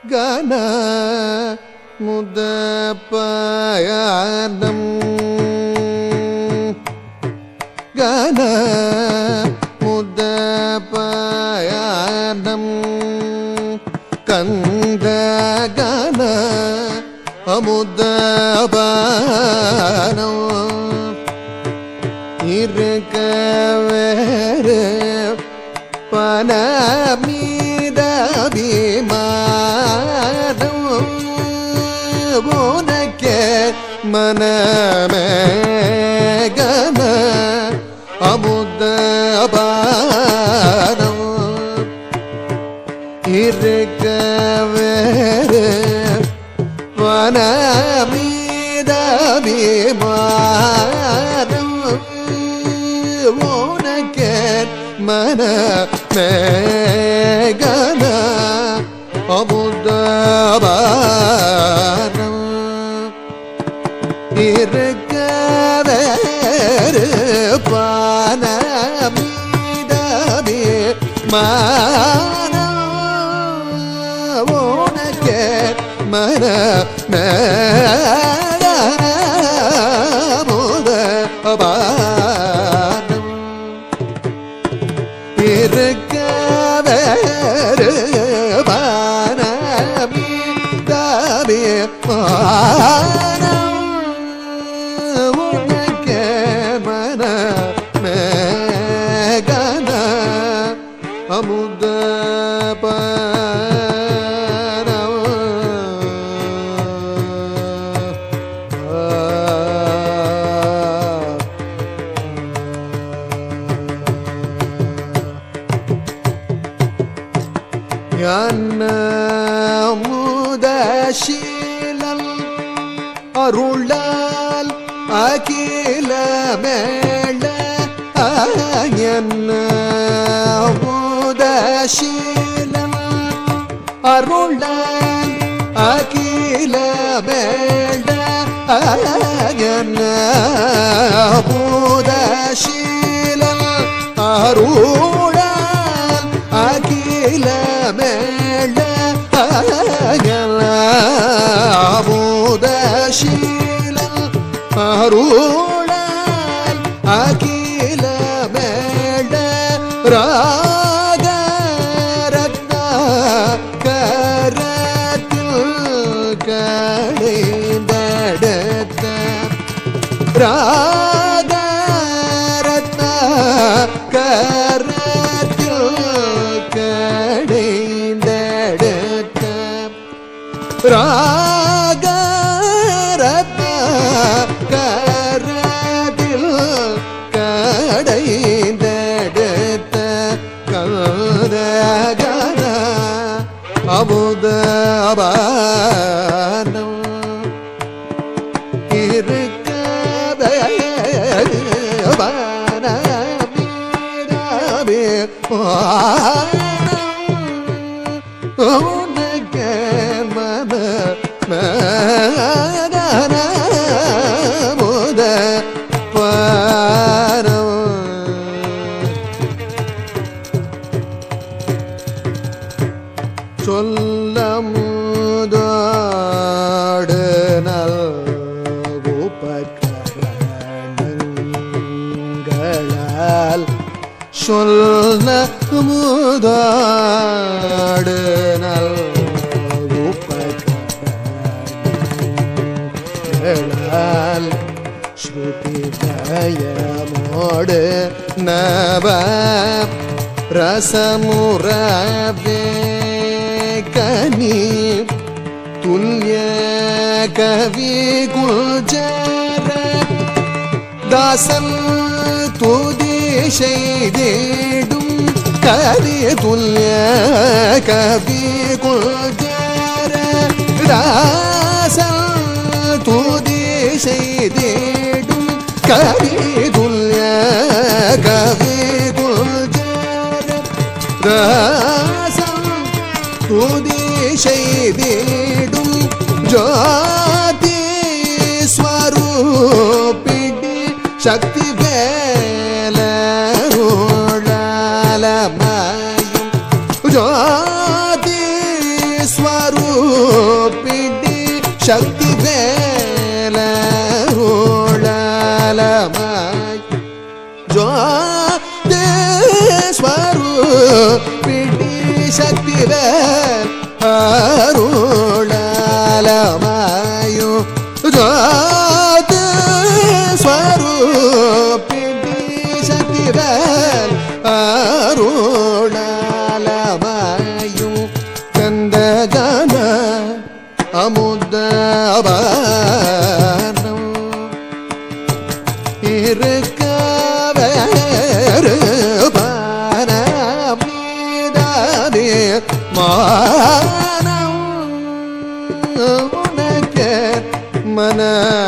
கன முத பயணம் கன முத பயணம் கந்த கன அமுத பானம் இருக்க வேறு பன மீத விமானம் உனக்கே மனமே கன அமுத பானம் இருக்க வேறு வன மீத விமானம் உனக்கே மன மேகன அமுதபானம் இருக்க வேறு பான மீதவே மானம் உனக்கே மன முதபானம் இருக்க வேறு பானமி தாமே மானம் உனக்கே மன மேகன அமுத முதசீலல் அருளால் அகில மேள என்ன முதசீலல் அருளால் அகில மேள என்ன முதசீலல் அருளால் அகில மேள அமுதசீலல் அருளால் அகில மேள ராக ரத்ன கரத்தில் கடைந்தெடுத்த ராக ரத்ன கரத்தில் கடைந்தெடுத்த ராக ரத்ன கரத்தில் கடைந்தெடுத்த கதகன அமுத அபானம் இருக்கவே வானமீரவே வானம் உனக்கு மன மகன முத பாரம் சொல்ல முதோடு நல்குபகரணங்களால் சொல்ல முதோடு நல்குபகரணங்களால் ஸ்ருதி தயமோடு நவ ரசமுறவே கனி துல்லிய கவி குஜர தாசன் துதி செய்திடும் கவி துல்லிய கவி குஜர தாசன் துதி செய்திடும் கவி துல்லிய கவி குஜர ராசம் துதி செய்திடும் ஜோதி ஸ்வரூபிடி சக்தி வேலருளாலமயம் ஜோதி ஸ்வரூ சக்தி வேலருளமாய் ஜோதேஸ்வரூபிணி சக்தி வேல் அருளமாயோ ஜோதேஸ்வரூபிணி சக்தி வேல் அருளமாயும் கந்தகன அமுதபானம் இருக்கவேறு பானம் நீதானே மானம் உனக்கு மன